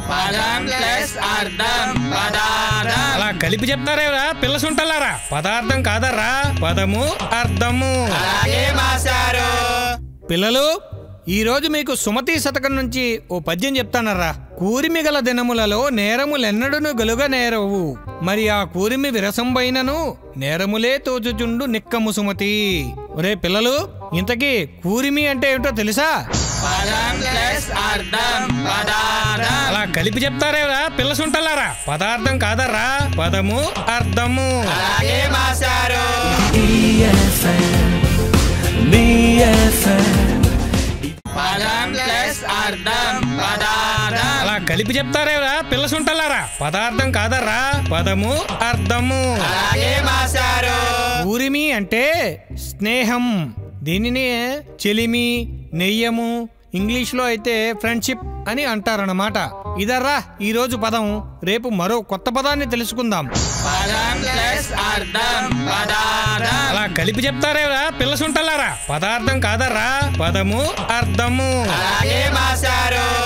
పదం ప్లస్ అర్థం పదార్థం అలా కలిపి చెప్తారేరా పిల్ల సుంటలారా పదార్థం కాదర్రా పదము అర్థము అలాగే మాస్టారు పిల్లలు ఈ రోజు మీకు సుమతి శతకం నుంచి ఓ పద్యం చెప్తానర్రా కూరిమి గల దినములలో నేరములెన్నడును గలుగ నేరవు మరి ఆ కూరిమి విరసంబైనను నేరములే తోచుచుండు నిక్కము సుమతి ఒరే పిల్లలు ఇంతకీ కూరిమి అంటే ఏమిటో తెలుసా పదం ప్లస్ అర్థం పదార్థం అలా కలిపి చెప్తారేరా పిల్ల సుంటలారా పదార్థం కాదర్రా పదము అర్థము అలాగే మాస్టారు పదం ప్లస్ అర్థం పదార్థం అలా కలిపి చెప్తారేరా పిల్ల సుంటలారా పదార్థం కాదర్రా పదము అర్థము అలాగే మాస్టారు ఊరిమి అంటే స్నేహం దీనిని చెలిమి నెయ్యము ఇంగ్లీష్లో అయితే ఫ్రెండ్షిప్ అని అంటారన్నమాట ఇదర్రా ఈరోజు పదం రేపు మరో కొత్త పదాన్ని తెలుసుకుందాం పదం ప్లస్ అర్థం పదార్థం అలా కలిపి చెప్తారేరా పిల్ల సుంటలారా పదార్థం కాదర్రా పదము అర్థము అలాగే మాస్టారు